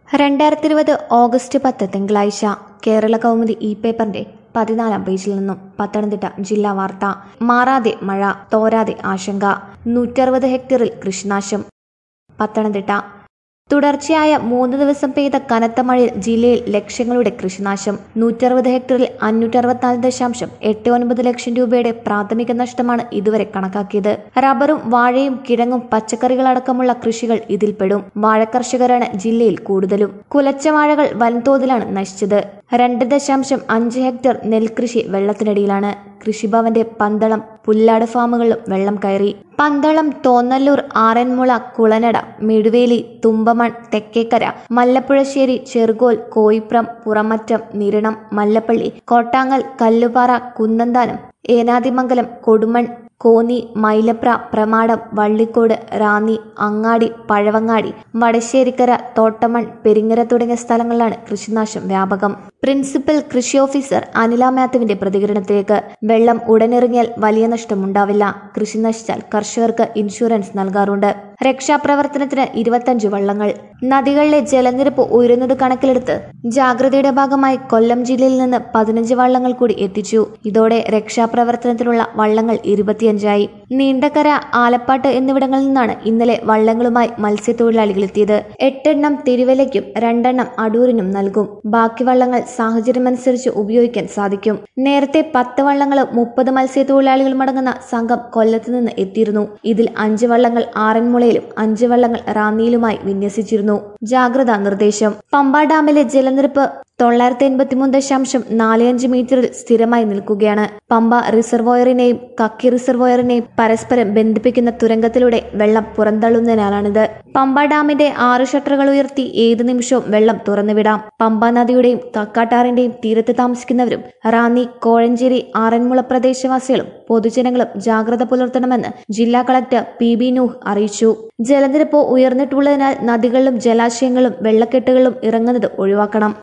രണ്ടായിരത്തി ഇരുപത് ഓഗസ്റ്റ് പത്ത് തിങ്കളാഴ്ച കേരള കൗമുദി ഇ പേപ്പറിന്റെ പതിനാലാം പേജിൽ നിന്നും പത്തനംതിട്ട ജില്ലാ വാർത്ത മാറാതെ മഴ തോരാതെ ആശങ്ക നൂറ്ററുപത് ഹെക്ടറിൽ കൃഷിനാശം പത്തനംതിട്ട തുടർച്ചയായ മൂന്ന് ദിവസം പെയ്ത കനത്ത മഴയിൽ ജില്ലയിൽ ലക്ഷങ്ങളുടെ കൃഷിനാശം നൂറ്ററുപത് ഹെക്ടറിൽ അഞ്ഞൂറ്ററുപത്തിനാല് ദശാംശം എട്ട് ഒൻപത് ലക്ഷം രൂപയുടെ പ്രാഥമിക നഷ്ടമാണ് ഇതുവരെ കണക്കാക്കിയത് റബ്ബറും വാഴയും കിഴങ്ങും പച്ചക്കറികളടക്കമുള്ള കൃഷികൾ ഇതിൽപ്പെടും വാഴക്കർഷകരാണ് ജില്ലയിൽ കൂടുതലും കുലച്ച വാഴകൾ വൻതോതിലാണ് നശിച്ചത് രണ്ട് ദശാംശം അഞ്ച് ഹെക്ടർ നെൽകൃഷി വെള്ളത്തിനടിയിലാണ് കൃഷിഭവന്റെ പന്തളം പുല്ലാട് ഫാമുകളിലും വെള്ളം കയറി പന്തളം തോന്നല്ലൂർ ആറന്മുള കുളനട മിടുവേലി തുമ്പമൺ തെക്കേക്കര മല്ലപ്പുഴശ്ശേരി ചെറുകോൽ കോയിപ്രം പുറമറ്റം നിരണം മല്ലപ്പള്ളി കോട്ടാങ്ങൽ കല്ലുപാറ കുന്നന്താനം ഏനാതിമംഗലം കൊടുമൺ കോന്നി മൈലപ്ര പ്രമാടം വള്ളിക്കോട് റാന്നി അങ്ങാടി പഴവങ്ങാടി വടശ്ശേരിക്കര തോട്ടമൺ പെരിങ്ങര തുടങ്ങിയ സ്ഥലങ്ങളിലാണ് കൃഷിനാശം വ്യാപകം പ്രിൻസിപ്പൽ കൃഷി ഓഫീസർ അനില മാത്യുവിന്റെ പ്രതികരണത്തിലേക്ക് വെള്ളം ഉടനിറങ്ങിയാൽ വലിയ നഷ്ടമുണ്ടാവില്ല കൃഷി നശിച്ചാൽ കർഷകർക്ക് ഇൻഷുറൻസ് നൽകാറുണ്ട് രക്ഷാപ്രവർത്തനത്തിന് ഇരുപത്തഞ്ച് വള്ളങ്ങൾ നദികളിലെ ജലനിരപ്പ് ഉയരുന്നത് കണക്കിലെടുത്ത് ജാഗ്രതയുടെ ഭാഗമായി കൊല്ലം ജില്ലയിൽ നിന്ന് പതിനഞ്ച് വള്ളങ്ങൾ കൂടി എത്തിച്ചു ഇതോടെ രക്ഷാപ്രവർത്തനത്തിനുള്ള വള്ളങ്ങൾ ഇരുപത്തിയഞ്ചായി നീണ്ടകര ആലപ്പാട്ട് എന്നിവിടങ്ങളിൽ നിന്നാണ് ഇന്നലെ വള്ളങ്ങളുമായി മത്സ്യത്തൊഴിലാളികൾ എത്തിയത് എട്ടെണ്ണം തിരുവല്ലയ്ക്കും രണ്ടെണ്ണം അടൂരിനും നൽകും ബാക്കി വള്ളങ്ങൾ സാഹചര്യമനുസരിച്ച് ഉപയോഗിക്കാൻ സാധിക്കും നേരത്തെ പത്ത് വള്ളങ്ങളും മുപ്പത് മത്സ്യത്തൊഴിലാളികളും അടങ്ങുന്ന സംഘം കൊല്ലത്ത് നിന്ന് എത്തിയിരുന്നു ഇതിൽ അഞ്ച് വള്ളങ്ങൾ ആറന്മുളയിലും അഞ്ച് വള്ളങ്ങൾ റാന്നിയിലുമായി വിന്യസിച്ചിരുന്നു ജാഗ്രതാ നിർദ്ദേശം പമ്പ ഡാമിലെ ജലനിരപ്പ് തൊള്ളായിരത്തി എൺപത്തിമൂന്ന് ദശാംശം നാല് അഞ്ച് മീറ്ററിൽ സ്ഥിരമായി നിൽക്കുകയാണ് പമ്പ റിസർവോയറിനെയും കക്കി റിസർവോയറിനെയും പരസ്പരം ബന്ധിപ്പിക്കുന്ന തുരങ്കത്തിലൂടെ വെള്ളം പുറന്തള്ളുന്നതിനാലാണിത് പമ്പ ഡാമിന്റെ ആറ് ഷട്ടറുകൾ ഉയർത്തി ഏത് നിമിഷവും വെള്ളം തുറന്നുവിടാം പമ്പ നദിയുടെയും കക്കാട്ടാറിന്റെയും തീരത്ത് താമസിക്കുന്നവരും റാന്നി കോഴഞ്ചേരി ആറന്മുള പ്രദേശവാസികളും പൊതുജനങ്ങളും ജാഗ്രത പുലർത്തണമെന്ന് ജില്ലാ കളക്ടർ പി ബി നൂഹ് അറിയിച്ചു ജലനിരപ്പ് ഉയർന്നിട്ടുള്ളതിനാൽ നദികളിലും ജലാശയങ്ങളിലും വെള്ളക്കെട്ടുകളിലും ഇറങ്ങുന്നത് ഒഴിവാക്കണം